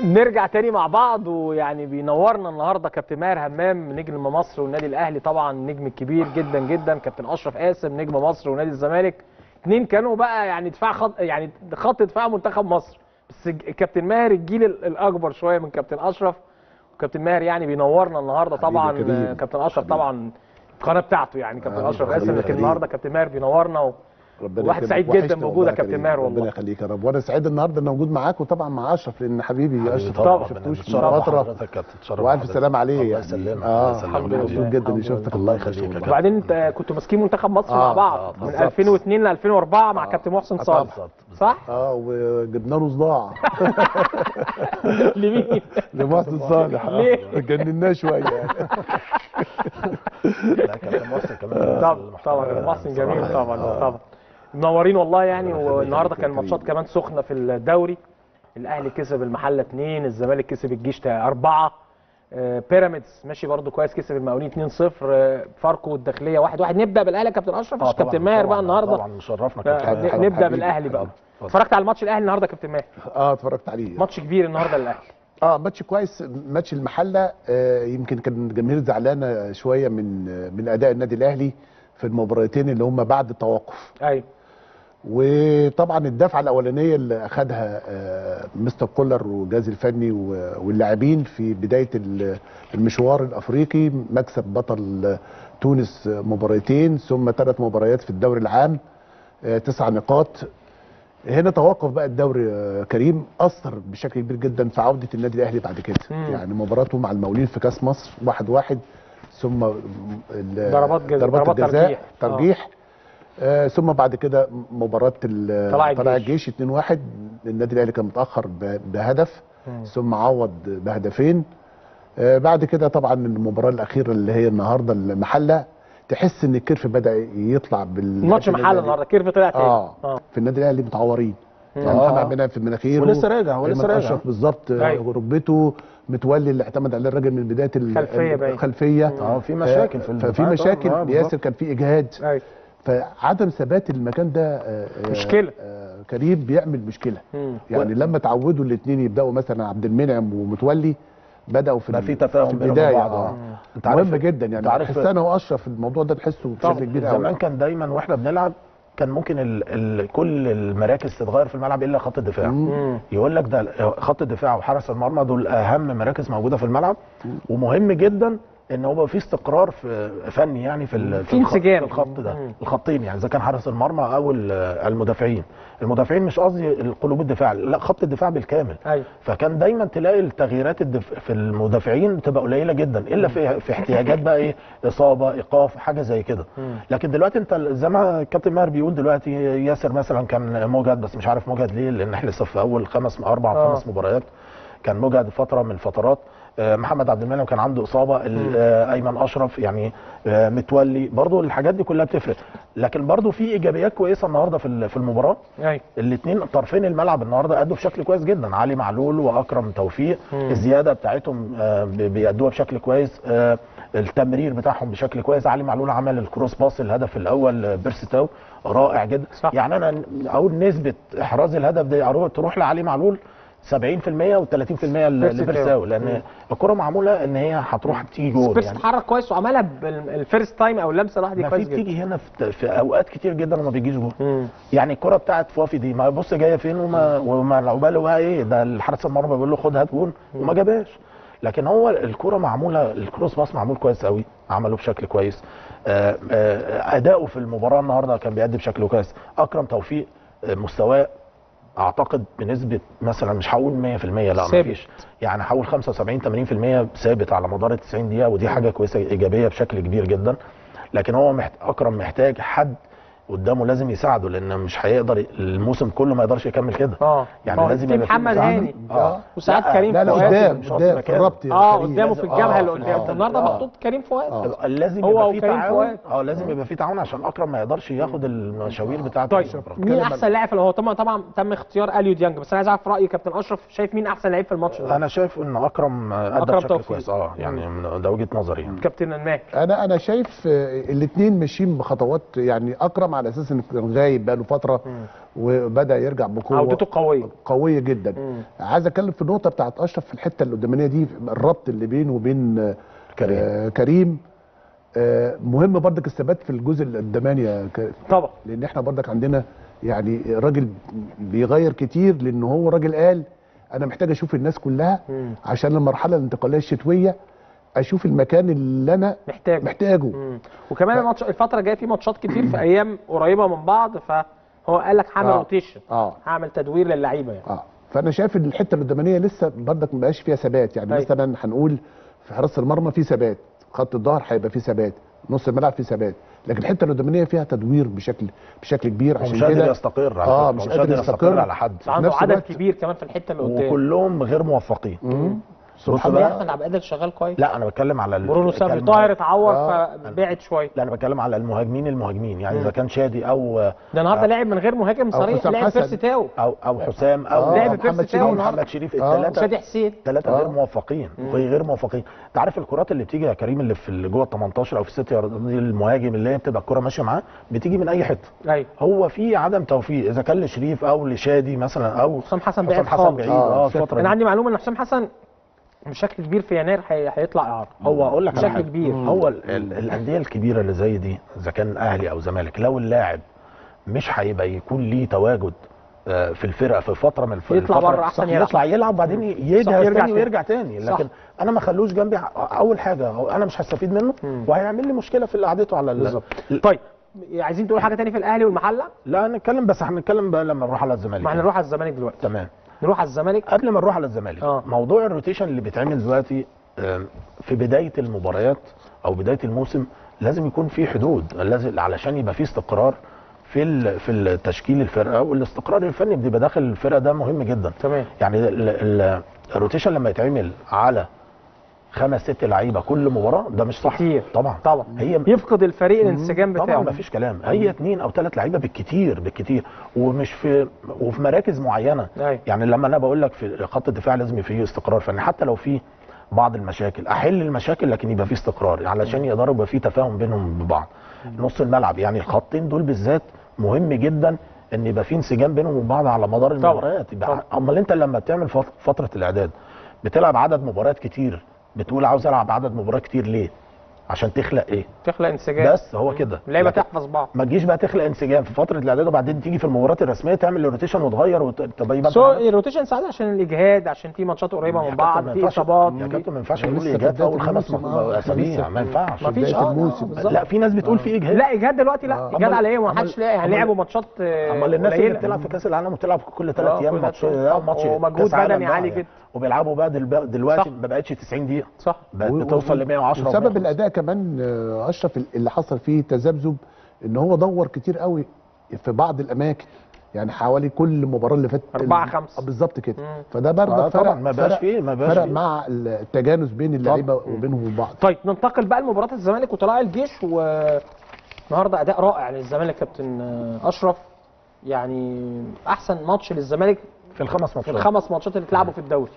نرجع تاني مع بعض ويعني بينورنا النهارده كابتن ماهر همام نجم مصر والنادي الاهلي طبعا نجم كبير جدا جدا كابتن اشرف قاسم نجم مصر ونادي الزمالك اتنين كانوا بقى يعني دفاع خط يعني خط دفاع منتخب مصر بس الج- كابتن ماهر الجيل ال- الاكبر شويه من كابتن اشرف وكابتن ماهر يعني بينورنا النهارده حبيبي طبعا كريم. كابتن اشرف حبيبي. طبعا القناه بتاعته يعني كابتن آه، اشرف ربنا قاسم لكن يخليك. النهارده كابتن ماهر بينورنا و... ربنا واحد يكرمك. سعيد جدا وحشني بوجودك والله يا كابتن كريم. ماهر ربنا والله. يخليك يا رب وانا سعيد النهارده ان موجود معاك وطبعا مع اشرف لان حبيبي اشرف طبعا. ما شفتوش من تشرف فتره حضرتك كابتن تشرف والف حضرتك. سلام عليه الله يعني. يسلمك اه الله يسلمك الحمد لله. مبسوط جدا اني الحمد شفتك لله. الله الله يخليك يخليك يا وبعدين انت كنتوا ماسكين منتخب مصر آه، مع بعض آه، من بالظبط. 2002 ل 2004 مع آه. كابتن محسن آه، صالح بالظبط. صح؟ اه وجبنا له صداع لمين؟ لمحسن صالح آه. ليه؟ جنناه شويه يعني لا كابتن محسن كمان طبعا محترم. طبعا كابتن محسن جميل بصراحة. طبعا آه. طبعا منورين والله يعني ربنا يخليك والنهارده يا كان كريم. ماتشات كمان سخنه في الدوري الاهلي كسب المحله 2 الزمالك كسب الجيش 4 بيراميدز ماشي برضو كويس كسب المقاولين 2-0 آه، فاركو والداخليه 1-1 نبدا بالاهلي يا كابتن اشرف آه، عشان طبعاً، كابتن ماهر بقى طبعاً، النهارده طبعا مشرفنا ف- كابتن ماهر. نبدا حبيبي، بالاهلي بقى اتفضل. اتفرجت على الماتش الاهلي النهارده يا كابتن ماهر اه اتفرجت عليه ماتش كبير النهارده للاهلي اه ماتش كويس ماتش المحله آه يمكن كان الجماهير زعلانه شويه من آه، من اداء النادي الاهلي في المباراتين اللي هم بعد التوقف ايوه وطبعا الدفعه الاولانيه اللي اخذها آه، مستر كولر والجهاز الفني و- واللاعبين في بدايه ال- المشوار الافريقي مكسب بطل تونس مباراتين ثم ثلاث مباريات في الدوري العام آه، تسع نقاط هنا توقف بقى الدوري آه، كريم اثر بشكل كبير جدا في عوده النادي الاهلي بعد كده مم. يعني مباراته مع المقاولين في كاس مصر واحد واحد ثم ال- ضربات جزاء- ضربات ضربات الجزاء ترجيح. آه. ترجيح آه ثم بعد كده مباراه ال- طلائع طلائع الجيش. الجيش 2-1 النادي الاهلي كان متاخر ب- بهدف مم. ثم عوض بهدفين آه بعد كده طبعا المباراه الاخيره اللي هي النهارده المحله تحس ان الكيرف بدا يطلع بال ماتش محل النهارده كيرف طلع تاني اه اه في النادي الاهلي متعورين يعني آه. محمد عبد في مناخيره ولسه راجع، هو لسه أيمن راجع. أشرف بالظبط آه، أيوة. ركبته متولي اللي اعتمد عليه الراجل من بدايه ال- خلفية باين. الخلفيه اه في مشاكل في ففي الدفاعات. مشاكل آه، بالظبط. ياسر كان في اجهاد ايوه فعدم ثبات المكان ده آه، آه، مشكلة. آه، كريم بيعمل مشكله مم. يعني لما تعودوا الاثنين يبداوا مثلا عبد المنعم ومتولي بداوا في بقى ال- في تفاهم في بينهم البدايه وبعض، اه آه. انت عارف مهم جدا يعني انت عارف تحس انا واشرف الموضوع ده تحسه طبعا. بشكل كبير زمان قوي كان دايما واحنا بنلعب كان ممكن ال ال كل المراكز تتغير في الملعب الا خط الدفاع مم. يقول لك ده خط الدفاع وحرس المرمى دول اهم مراكز موجوده في الملعب ومهم جدا ان هو يبقى في استقرار في فني يعني في ال- في الخط- انسجام. في الخط ده مم. الخطين يعني اذا كان حارس المرمى او ال- المدافعين المدافعين مش قصدي القلوب الدفاع لا خط الدفاع بالكامل ايوه فكان دايما تلاقي التغييرات الدف... في المدافعين بتبقى قليله جدا الا في في احتياجات بقى ايه اصابه ايقاف حاجه زي كده مم. لكن دلوقتي انت زي ما الكابتن ماهر بيقول دلوقتي ياسر مثلا كان مجهد بس مش عارف مجهد ليه لان احنا لسه في اول خمس اربع آه. خمس مباريات كان مجهد فتره من الفترات آه، محمد عبد المنعم كان عنده اصابه ال- آه، ايمن اشرف يعني آه، متولي برضو الحاجات دي كلها بتفرق لكن برضو في ايجابيات كويسه النهارده في ال- في المباراه ايوه الاثنين طرفين الملعب النهارده ادوا بشكل كويس جدا علي معلول واكرم توفيق مم. الزياده بتاعتهم آه، بي- بيأدوها بشكل كويس آه، التمرير بتاعهم بشكل كويس علي معلول عمل الكروس باس الهدف الاول آه، بيرستاو رائع جدا صح. يعني انا اقول نسبه احراز الهدف دي أروح- تروح لعلي معلول 70% و30% لبيرستاو لان مم. الكره معموله ان هي هتروح تيجي جول سبيرس يعني اتحرك كويس وعملها بالفيرست تايم او اللمسه الواحده دي ما في كويس جدا بتيجي هنا في, في اوقات كتير جدا وما بيجيش جول مم. يعني الكره بتاعت فوافي دي ما بص جايه فين وما وما عقباله بقى ايه ده الحارس المرمى بيقول له خد هات جون وما جابهاش لكن هو الكره معموله الكروس باس معمول كويس قوي عمله بشكل كويس آه، آه، اداؤه في المباراه النهارده كان بيأدي بشكل كويس اكرم توفيق آه، مستواه اعتقد بنسبه مثلا مش هقول 100% لا ما ثابت. فيش يعني هقول 75 80% ثابت على مدار ال 90 دقيقه ودي حاجه كويسه ايجابيه بشكل كبير جدا لكن هو محت... اكرم محتاج حد قدامه لازم يساعده لان مش هيقدر الموسم كله ما يقدرش يكمل كده اه يعني آه، لازم في يبقى في محمد مساعدة. هاني اه وساعات لا، كريم لا لا فؤاد قدام مش قدام في مكان. الربط يا اه كريم. قدامه في الجبهه آه، اللي قدام آه. النهارده آه. محطوط كريم فؤاد آه. لازم هو يبقى في وكريم تعاون فؤاد. اه لازم يبقى في تعاون عشان اكرم ما يقدرش ياخد المشاوير بتاعته طيب الشبرة. مين احسن لاعب في- هو طبعا طبعا تم اختيار اليو ديانج بس انا عايز اعرف راي كابتن اشرف شايف مين احسن لعيب في الماتش ده انا شايف ان اكرم ادى أكرم بشكل توفيق. كويس اه يعني من- ده وجهه نظري يعني كابتن الماهر انا انا شايف الاثنين ماشيين بخطوات يعني اكرم على اساس انه كان غايب بقاله فتره وبدا يرجع بقوه عودته قويه قويه جدا مم. عايز اتكلم في النقطه بتاعت اشرف في الحته اللي قدامانيه دي الربط اللي بينه وبين آه، كريم. آه كريم آه مهم برضك الثبات في الجزء القداماني يا ك- طبعا لان احنا برضك عندنا يعني راجل بيغير كتير لان هو راجل قال انا محتاج اشوف الناس كلها مم. عشان المرحله الانتقاليه الشتويه اشوف المكان اللي انا محتاج محتاجه مم. وكمان الماتش الفتره الجايه في ماتشات كتير في ايام قريبه من بعض فهو قال لك هعمل آه. روتيشن اه هعمل تدوير للعيبه يعني اه فانا شايف ان الحته القدامانيه لسه برضك ما بقاش فيها ثبات يعني أيوة. مثلا هنقول في حراسه المرمى في ثبات خط الظهر هيبقى فيه ثبات نص الملعب فيه ثبات لكن الحته القدامانيه فيها تدوير بشكل بشكل كبير هو عشان مش قادر كده يستقر على آه، فكرة. مش هو قادر يستقر. على حد عنده نفس عدد الوقت- كبير كمان في الحته اللي قدام وكلهم غير موفقين مم. بص سبحان بقى- احمد عبد القادر شغال كويس لا انا بتكلم على ال- برونو سافي بتكلم طاهر على- اتعور آه. فبعد شويه لا انا بتكلم على المهاجمين المهاجمين يعني اذا كان شادي او ده النهارده آه. لعب من غير مهاجم صريح حسام لعب حسن. بيرسي تاو او او حسام او آه، لعب محمد بيرسي شريف. تاو او النهارده محمد شريف آه. الثلاثه وشادي حسين ثلاثه آه. غير موفقين غير موفقين انت عارف الكرات اللي بتيجي يا كريم اللي في اللي جوه ال 18 او في الست يارد دي المهاجم اللي هي بتبقى الكره ماشيه معاه بتيجي من اي حته ايوه هو في عدم توفيق اذا كان لشريف او لشادي مثلا او حسام حسن حسام بعيد حسن خالص بعيد آه، اه الفتره انا دي عندي معلومه ان حسام حسن بشكل كبير في يناير هي- هيطلع اعاره هو اقول لك على بشكل حاجة. كبير. هو ال- ال- الانديه الكبيره اللي زي دي اذا كان اهلي او زمالك لو اللاعب مش هيبقى يكون ليه تواجد آه، في الفرقه في فتره من الف... يطلع الفترة- بره أحسن صح، يلعب. يطلع يلعب وبعدين صح، يجهز يرجع تاني تاني. ويرجع تاني صح. لكن انا ما خلوش جنبي اول حاجه هو انا مش هستفيد منه وهيعمل لي مشكله في قعدته على ال... بالظبط طيب عايزين تقول حاجه تاني في الاهلي والمحله لا هنتكلم بس هنتكلم بقى لما نروح على الزمالك ما احنا نروح على الزمالك دلوقتي تمام نروح على الزمالك قبل ما نروح على الزمالك آه. موضوع الروتيشن اللي بيتعمل دلوقتي آم، في بدايه المباريات او بدايه الموسم لازم يكون في حدود لازم علشان يبقى في استقرار في ال- في التشكيل الفرقه والاستقرار الفني بيبقى داخل الفرقه ده مهم جدا تمام يعني ال- ال- الروتيشن لما يتعمل على خمس ست لعيبه كل مباراه ده مش صح كتير. طبعا طبعا هي يفقد الفريق الانسجام طبعا بتاعه ما فيش كلام هي اثنين او ثلاث لعيبه بالكتير بالكتير ومش في وفي مراكز معينه أيوة. يعني لما انا بقول لك في خط الدفاع لازم يبقى فيه استقرار فني حتى لو في بعض المشاكل احل المشاكل لكن يبقى فيه استقرار علشان يقدروا يبقى فيه تفاهم بينهم ببعض نص الملعب يعني الخطين دول بالذات مهم جدا ان يبقى فيه انسجام بينهم وبين بعض على مدار طبعا. المباريات يبقى طبعا. امال انت لما بتعمل فت- فتره الاعداد بتلعب عدد مباريات كتير بتقول عاوز العب عدد مباريات كتير ليه عشان تخلق ايه تخلق انسجام بس هو كده اللعيبه لكن تحفظ بعض ما تجيش بقى تخلق انسجام في فتره الاعداد وبعدين تيجي في المباريات الرسميه تعمل الروتيشن وتغير وتبقى يبقى سو أنت عملت- الروتيشن ساعات عشان الاجهاد عشان في ماتشات قريبه يا من كابتن بعض ما في ينفعش- اصابات يا كابتن ما ينفعش لسه نقول في ايجاد في بداية اول خمس الموسم، م- آه. اسابيع لسه ما ينفعش ما فيش بداية اه الموسم. بالظبط. لا في ناس بتقول في اجهاد لا اجهاد دلوقتي لا آه. اجهاد أمال- على ايه ما أمال- حدش لا يعني أمال- لعبوا ماتشات آه، امال الناس اللي قليلة. بتلعب في كاس العالم وبتلعب كل آه، ثلاث ايام كل ماتش ثلاث ده أيام. ماتش ومجهود كأس عالم بدني بقى عالي يعني. جدا. وبيلعبوا بقى دل- دلوقتي صح. ما بقتش 90 دقيقه صح بقت و- بتوصل ل 110 وسبب و150. الاداء كمان آه، اشرف اللي حصل فيه تذبذب ان هو دور كتير قوي في بعض الاماكن يعني حوالي كل مباراه اللي فاتت أربعة خمسة. آه، بالظبط كده مم. فده برضه آه، فرق طبعا ما بقاش فرق- فيه- ما بقاش فرق فيه. مع التجانس بين اللعيبه وبينهم وبين بعض طيب ننتقل بقى لمباراه الزمالك وطلائع الجيش والنهارده اداء رائع للزمالك كابتن آه، اشرف يعني احسن ماتش للزمالك في الخمس في ماتشات الخمس ماتشات اللي اتلعبوا في الدوري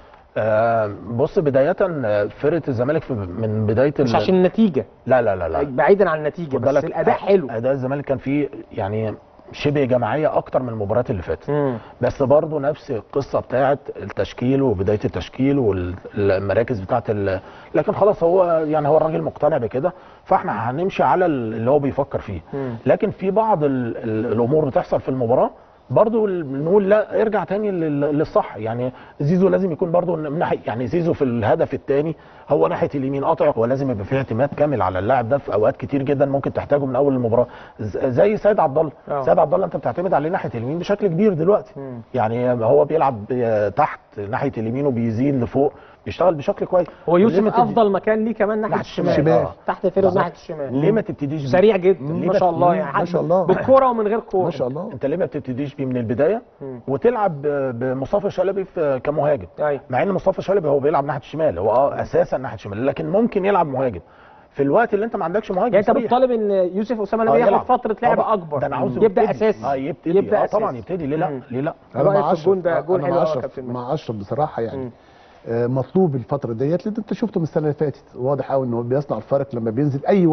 آه بص بدايه آه، فرقه الزمالك في- من بدايه مش ال- عشان النتيجه لا لا لا لا بعيدا عن النتيجه خد بس بالك الاداء حلو اداء الزمالك كان فيه يعني شبه جماعيه اكتر من المباريات اللي فاتت مم. بس برضه نفس القصه بتاعه التشكيل وبدايه التشكيل والمراكز بتاعه ال... لكن خلاص هو يعني هو الراجل مقتنع بكده فاحنا هنمشي على اللي هو بيفكر فيه مم. لكن في بعض ال... ال... الامور بتحصل في المباراه برضه نقول لا ارجع تاني لل- للصح يعني زيزو لازم يكون برضه من ناحيه يعني زيزو في الهدف الثاني هو ناحيه اليمين قاطع هو لازم يبقى فيه اعتماد كامل على اللاعب ده في اوقات كتير جدا ممكن تحتاجه من اول المباراه ز- زي سيد عبد الله آه. سيد عبد الله انت بتعتمد عليه ناحيه اليمين بشكل كبير دلوقتي مم. يعني هو بيلعب ب- تحت ناحيه اليمين وبيزيد لفوق بيشتغل بشكل كويس هو يوسف ليه ما تدي- افضل مكان ليه كمان ناحيه ناحية الشمال الشمال. الشمال. آه. تحت الفيرو بالظبط. ناحيه الشمال ليه ما تبتديش بيه؟ سريع جدا ليه ما ما- شاء الله مم، يعني ما شاء الله. بالكوره ومن غير كوره ما شاء الله انت ليه ما بتبتديش بيه من البدايه مم. وتلعب ب- بمصطفى شلبي في كمهاجم ايوه مع ان مصطفى شلبي هو بيلعب ناحيه الشمال هو اه اساسا ناحيه الشمال لكن ممكن يلعب مهاجم في الوقت اللي انت ما عندكش مهاجم يعني انت صريح. بتطالب ان يوسف اسامه آه، نبي ياخد يلعب. فتره لعب طبعاً. اكبر ده انا عاوزه يبدا يبتدي. اساسي اه يبتدي يبدا اه طبعا أساسي. يبتدي ليه لا مم. ليه لا انا رأيك مع في اشرف الجون ده جون أنا حلو مع أوي يا اشرف كابتن مع اشرف بصراحه يعني مم. آه، مطلوب الفتره ديت لان انت شفته من السنه اللي فاتت واضح قوي ان هو بيصنع الفرق لما بينزل اي وقت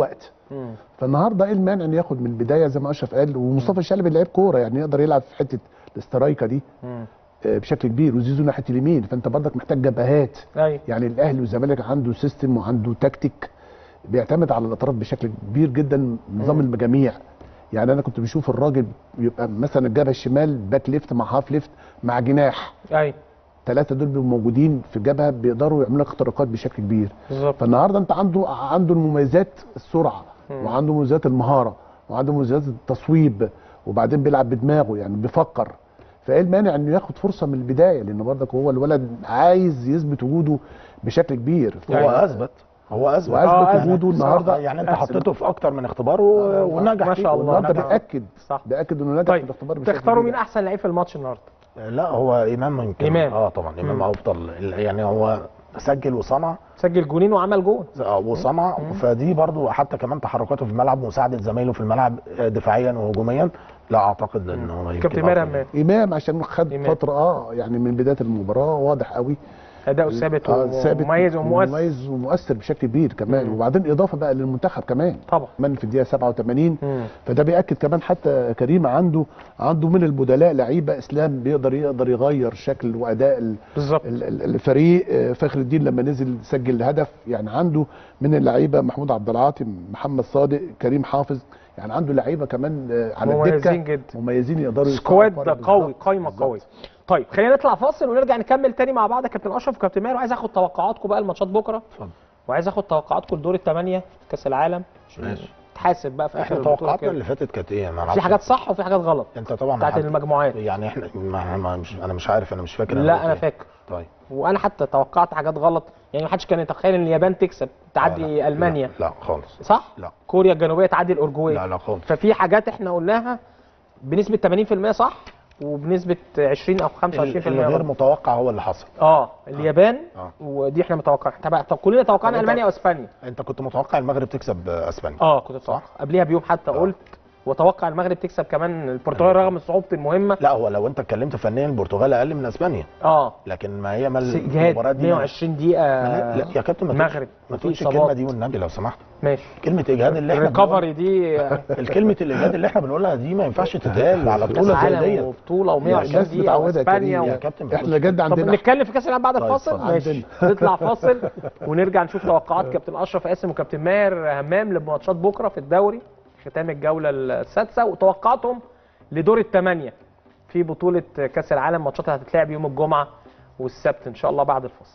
مم. فالنهارده ايه المانع ان ياخد من البدايه زي ما اشرف قال ومصطفى شلبي لعيب كوره يعني يقدر يلعب في حته الاسترايكه دي مم. آه، بشكل كبير وزيزو ناحيه اليمين فانت برضك محتاج جبهات ايوه يعني الاهلي والزمالك عنده سيستم وعنده تكتيك بيعتمد على الاطراف بشكل كبير جدا نظام مم. المجاميع يعني انا كنت بشوف الراجل يبقى مثلا الجبهه الشمال باك ليفت مع هاف ليفت مع جناح ايوه ثلاثه دول بيبقوا موجودين في الجبهه بيقدروا يعملوا لك اختراقات بشكل كبير بالظبط فالنهارده انت عنده عنده المميزات السرعه مم. وعنده مميزات المهاره وعنده مميزات التصويب وبعدين بيلعب بدماغه يعني بيفكر فايه المانع انه ياخد فرصه من البدايه لان برضك هو الولد عايز يثبت وجوده بشكل كبير هو يعني- اثبت هو اثبت واثبت آه، أثبت. وجوده النهارده يعني انت أثبت. حطيته في اكتر من اختبار و- ونجح ما فيه. شاء الله. النهارده نجح. بياكد صح بياكد انه نجح في طيب الاختبار بشكل تختاروا كبير. مين احسن لعيب في الماتش النهارده لا هو امام يمكن إمام. اه طبعا امام مم. افضل يعني هو سجل وصنع سجل جونين وعمل جون آه، وصنع فدي برضو حتى كمان تحركاته في الملعب ومساعده زمايله في الملعب آه، دفاعيا وهجوميا لا اعتقد انه يمكن كابتن ماهر أفضل. همام امام عشان خد إمام. فتره اه يعني من بدايه المباراه واضح قوي اداؤه ثابت آه، ثابت ومميز ومؤثر مميز ومؤثر بشكل كبير كمان مم. وبعدين اضافه بقى للمنتخب كمان طبعا كمان في الدقيقه 87 مم. فده بياكد كمان حتى كريم عنده عنده من البدلاء لعيبه اسلام بيقدر يقدر يغير شكل واداء ال- بالظبط ال- ال- الفريق آه، فخر الدين لما نزل سجل هدف يعني عنده من اللعيبه محمود عبد العاطي محمد صادق كريم حافظ يعني عنده لعيبه كمان آه، على مميزين الدكه جدا مميزين يقدروا يصنعوا سكواد فرق قوي بالظبط. قايمه بالظبط. قويه طيب خلينا نطلع فاصل ونرجع نكمل تاني مع بعض يا كابتن اشرف وكابتن ماهر وعايز اخد توقعاتكم بقى الماتشات بكره اتفضل وعايز اخد توقعاتكم لدور الثمانيه كاس العالم عشان ماشي. تحاسب بقى في اخر احنا البطوله توقعاتنا كده. اللي فاتت كانت ايه ما في أعرفش. حاجات صح وفي حاجات غلط انت طبعا بتاعت حد- المجموعات يعني احنا ما ما مش انا مش عارف انا مش فاكر لا قلت انا إيه. فاكر طيب وانا حتى توقعت حاجات غلط يعني ما حدش كان يتخيل ان اليابان تكسب تعدي لا، المانيا لا, لا خالص صح لا كوريا الجنوبيه تعدي الاورجواي لا لا خالص ففي حاجات احنا قلناها بنسبه 80% صح وبنسبه 20 او 25% اللي غير غلط. متوقع هو اللي حصل اه اليابان آه. ودي احنا متوقعين طب طب كلنا توقعنا طب أنت- المانيا واسبانيا انت كنت متوقع المغرب تكسب آه، اسبانيا اه كنت صح قبليها بيوم حتى آه. قلت واتوقع المغرب تكسب كمان البرتغال رغم صعوبه المهمه لا هو لو انت اتكلمت فنيا البرتغال اقل من اسبانيا اه لكن ما هي ما بس المباراه اجهاد دي ما- 120 دقيقه لا لا يا كابتن ما تقولش- المغرب ما وفي تقولش إصابات. الكلمه دي والنبي لو سمحت ماشي كلمه اجهاد اللي احنا بنقول- الريكفري دي الكلمه الاجهاد اللي احنا بنقولها دي ما ينفعش تتقال على كاس بطوله زي عالم ديت وبطوله و120 الناس دقيقه متعوده يا واسبانيا كريم و... يا كابتن ما احنا تقولش جد طب عندنا نتكلم في كاس العالم بعد طيب، الفاصل اتفضل. ماشي نطلع فاصل ونرجع نشوف توقعات كابتن اشرف قاسم وكابتن ماهر همام لماتشات بكره في الدوري ختام الجوله السادسه وتوقعاتهم لدور الثمانيه في بطوله كاس العالم ماتشات هتتلعب يوم الجمعه والسبت ان شاء الله بعد الفاصل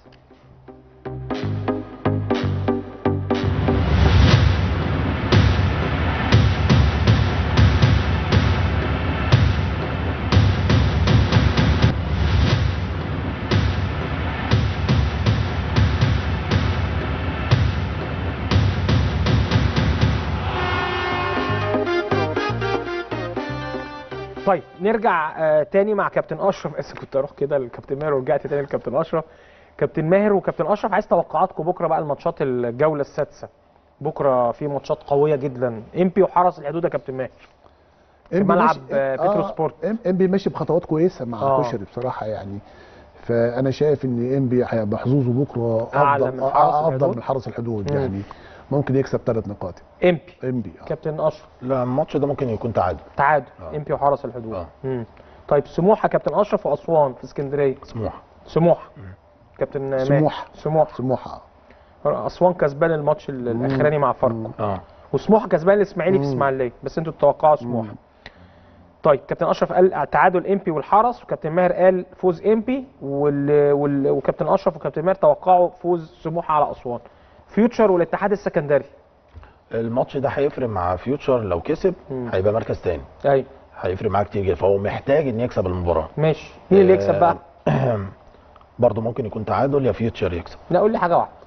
طيب نرجع آه تاني مع كابتن اشرف اسف كنت اروح كده لكابتن ماهر ورجعت تاني لكابتن اشرف كابتن ماهر وكابتن اشرف عايز توقعاتكم بكره بقى الماتشات الجوله السادسه بكره في ماتشات قويه جدا امبي وحرس الحدود يا كابتن ماهر في إنبي ملعب ماشي- آه، بيترو سبورت. إم- انبي ماشي بخطوات كويسه مع آه. كشري بصراحه يعني فانا شايف ان انبي هيبقى حظوظه بكره أعلى افضل من حرس آه، افضل الحدود؟ من حرس الحدود مم. يعني ممكن يكسب ثلاث نقاط امبي انبي آه. كابتن اشرف لا الماتش ده ممكن يكون تعادل تعادل آه. امبي وحرس الحدود آه. مم. طيب سموحه كابتن اشرف واسوان في اسكندريه سموحه سموحه كابتن ماهر سموحة. سموحه سموحه اسوان كسبان الماتش ال- الاخراني مع فاركو اه وسموحه كسبان الاسماعيلي في مم. اسماعيليه بس انتوا تتوقعوا سموحه طيب كابتن اشرف قال تعادل امبي والحرس وكابتن ماهر قال فوز امبي وال... وال... وكابتن اشرف وكابتن ماهر توقعوا فوز سموحه على اسوان فيوتشر والاتحاد السكندري الماتش ده هيفرق مع فيوتشر لو كسب مم. هيبقى مركز تاني ايوه هيفرق معاه كتير جدا فهو محتاج ان يكسب المباراه ماشي مين اللي يكسب بقى برضه ممكن يكون تعادل يا فيوتشر يكسب لا قول لي حاجه واحده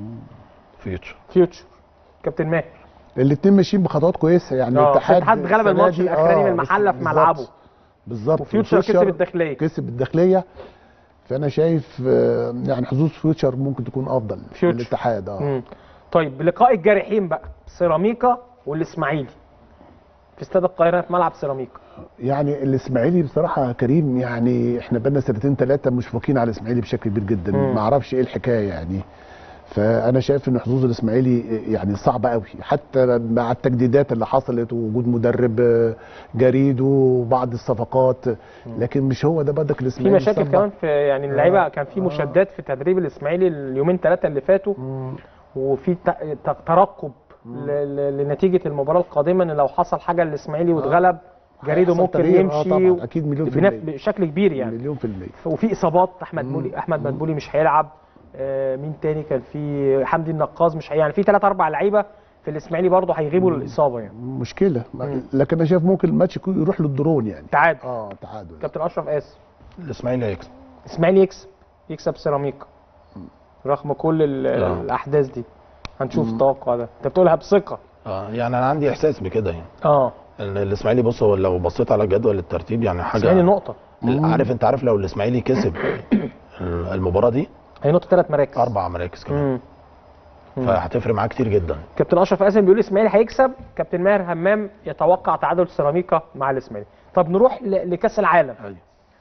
فيوتشر فيوتشر كابتن ماهر الاثنين ماشيين بخطوات كويسه يعني آه، الاتحاد الاتحاد غلب السنة الماتش دي- الأخراني من بس- المحلة في بالظبط. ملعبه. بالظبط وفيوتشر كسب الداخليه كسب الداخليه فانا شايف آه، يعني حظوظ فيوتشر ممكن تكون افضل من فيوتشر. الاتحاد اه مم. طيب لقاء الجارحين بقى سيراميكا والاسماعيلي في استاد القاهره في ملعب سيراميكا يعني الاسماعيلي بصراحه كريم يعني احنا بقالنا سنتين ثلاثه مشفقين على الاسماعيلي بشكل كبير جدا مم. ما اعرفش ايه الحكايه يعني فانا شايف ان حظوظ الاسماعيلي يعني صعبه قوي حتى مع التجديدات اللي حصلت ووجود مدرب آه، جريد وبعض الصفقات لكن مش هو ده بدك في الاسماعيلي مشاكل صعب. كمان في يعني اللعيبه كان في مشادات في تدريب الاسماعيلي اليومين ثلاثه اللي فاتوا وفي ت- ت- ترقب ل- ل- لنتيجه المباراه القادمه ان لو حصل حاجه للاسماعيلي واتغلب جريده هيحصل ممكن تغيير. آه يمشي طبعاً، اكيد مليون في بنف- المية بشكل كبير يعني مليون في المية وفي اصابات احمد مولي احمد مدبولي مش هيلعب آه، مين تاني كان في حمدي النقاز مش هي- يعني في ثلاث اربع لعيبه في الاسماعيلي برضه هيغيبوا الاصابه يعني مشكله لكن انا شايف ممكن الماتش يكون- يروح للدرون يعني تعادل اه تعادل كابتن اشرف قاسم الاسماعيلي هيكسب اسماعيلي يكسب يكسب سيراميكا رغم كل ال- آه. الاحداث دي هنشوف التوقع ده انت بتقولها بثقه اه يعني انا عندي احساس بكده يعني اه ان الاسماعيلي بص هو لو بصيت على جدول الترتيب يعني حاجه اسماعيلي نقطه عارف انت عارف لو الاسماعيلي كسب المباراه دي هي نقطه ثلاث مراكز اربع مراكز كمان مم. فهتفرق معاه كتير جدا كابتن اشرف قاسم بيقول الاسماعيلي هيكسب كابتن ماهر همام يتوقع تعادل سيراميكا مع الاسماعيلي طب نروح ل- لكاس العالم ايوه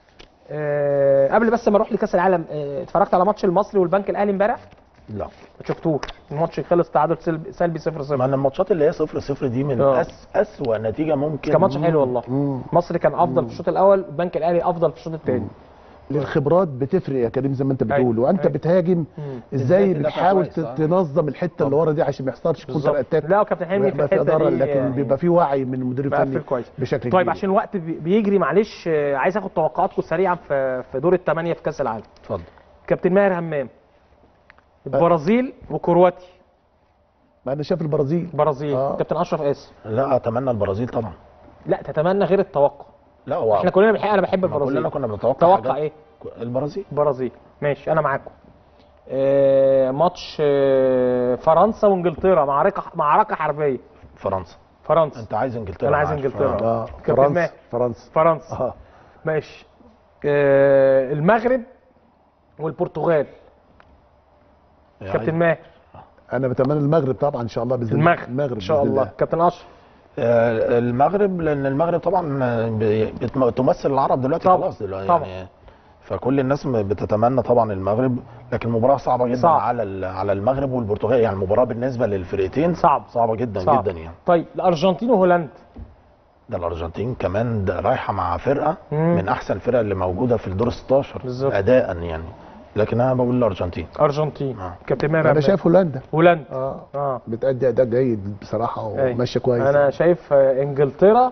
آه قبل بس ما اروح لكاس العالم آه اتفرجت على ماتش المصري والبنك الاهلي امبارح لا ما شفتوش الماتش خلص تعادل سلبي سلبي 0 ما 0 انا الماتشات اللي هي صفر صفر دي من آه. أس اسوأ نتيجه ممكن كان ماتش حلو والله مم. مصر كان افضل في الشوط الاول البنك الاهلي افضل في الشوط الثاني الخبرات بتفرق يا كريم زي ما انت بتقول أيوة. وانت أيوة. بتهاجم ازاي إزاي تدافع بتحاول كويس، آه. تنظم الحته اللي ورا دي عشان ما يحصلش كونتر اتاك لا وكابتن حلمي في ويبقى في الحته اداره دي لكن يعني بيبقى في وعي من المدير الفني مقفل كويس بشكل طيب كبير عشان الوقت بي- بيجري معلش آه، عايز اخد توقعاتكم سريعا في في دور الثمانيه في كاس العالم اتفضل كابتن ماهر همام البرازيل وكرواتيا ما انا شايف البرازيل برازيل آه. كابتن اشرف قاسم لا اتمنى البرازيل طبعا لا تتمنى غير التوقع لا هو احنا كلنا بنحب انا بحب ما كلنا البرازيل كنا بنتوقع توقع حاجات. ايه البرازيل برازيل ماشي انا معاكم آه ماتش آه فرنسا وانجلترا معركه معركه حربيه فرنسا فرنسا انت عايز انجلترا أنا عايز عارف. إنجلترا. آه. اه كابتن فرنسا ماهر. فرنسا فرنسا اه ماشي آه المغرب والبرتغال كابتن يعني ماهر انا بتمنى المغرب طبعا ان شاء الله باذن الله المغرب ان شاء بإذن الله كابتن اشرف آه، المغرب لان المغرب طبعا آه، ب- بتم- تمثل العرب دلوقتي طبعا. خلاص دلوقتي طبعا. يعني فكل الناس م- بتتمنى طبعا المغرب لكن المباراه صعبه جدا صعب. على ال- على المغرب والبرتغال يعني المباراه بالنسبه للفرقتين صعب. صعبه جدا صعب. جدا يعني طيب الارجنتين وهولندا ده الارجنتين كمان ده رايحه مع فرقه مم. من احسن الفرق اللي موجوده في الدور 16 بالظبط. اداء يعني لكن انا بقول الارجنتين ارجنتين آه. كابتن ماهر انا همام. شايف هولندا هولندا اه اه بتأدي اداء جيد بصراحه أيوة. وماشيه كويس انا شايف آه، انجلترا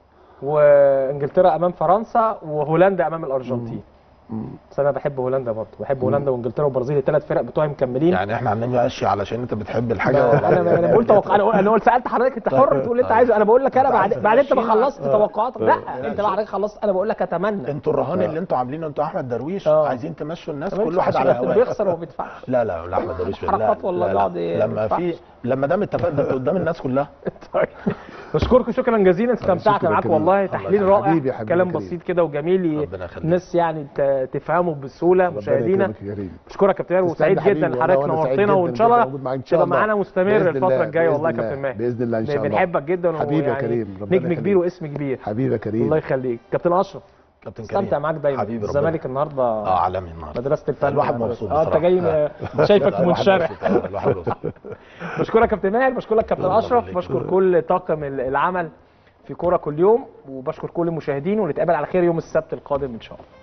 وانجلترا امام فرنسا وهولندا امام الارجنتين بس انا بحب هولندا برضه بحب هولندا وانجلترا والبرازيل الثلاث فرق بتوعي مكملين يعني احنا عاملين ماشي علشان انت بتحب الحاجه لا، ولا انا انا بقول توقع انا انا قلت سالت حضرتك انت حر تقول اللي انت عايزه انا بقول لك انا بعد بعد انت ما خلصت توقعاتك لا انت بقى حضرتك خلصت انا بقول لك اتمنى انتوا الرهان اللي انتوا عاملينه انتوا احمد درويش آه. عايزين تمشوا الناس ما كل واحد بيدفعش، على كابتن هواه بيخسر وما بيدفعش لا لا لا احمد درويش لا حركات والله لا لا. بيقعد ي- لما يدفع. في لما دام اتفق ده قدام الناس كلها طيب بشكركم شكرا جزيلا استمتعت شكرا معاك كريم. والله الله تحليل يخليك. رائع حبيبي يا حبيبي كلام كريم. بسيط كده وجميل ربنا يخليك. الناس يعني ت- تفهمه بسهوله ربنا مشاهدينا يكرمك يا كريم. بشكرك يا كابتن ماهر تسلم وسعيد يا حبيبي جدا والله، حضرتك وأنا سعيد نورتنا جدا وان شاء إن أنت الله موجود معاك إن شاء تبقى الله. معانا مستمر بإذن الفتره الله، الجايه والله يا بإذن كابتن الله. ماهر بإذن الله إن شاء الله. بنحبك جدا حبيبي يا ويعني كريم، ربنا نجم يخليك. كبير واسم كبير حبيبي يا كريم الله يخليك كابتن اشرف كابتن كريم استمتع معاك دايما حبيبي ربنا الزمالك النهارده اه عالمي النهارده مدرسه الفن الواحد يعني. مبسوط اه انت بصراحة. جاي آه. م- شايفك الواحد منشرح مبسوط. آه، الواحد مبسوط. بشكرك يا كابتن ماهر بشكرك كابتن الله اشرف يخليك. بشكر كل طاقم ال- العمل في كوره كل يوم وبشكر كل المشاهدين ونتقابل على خير يوم السبت القادم ان شاء الله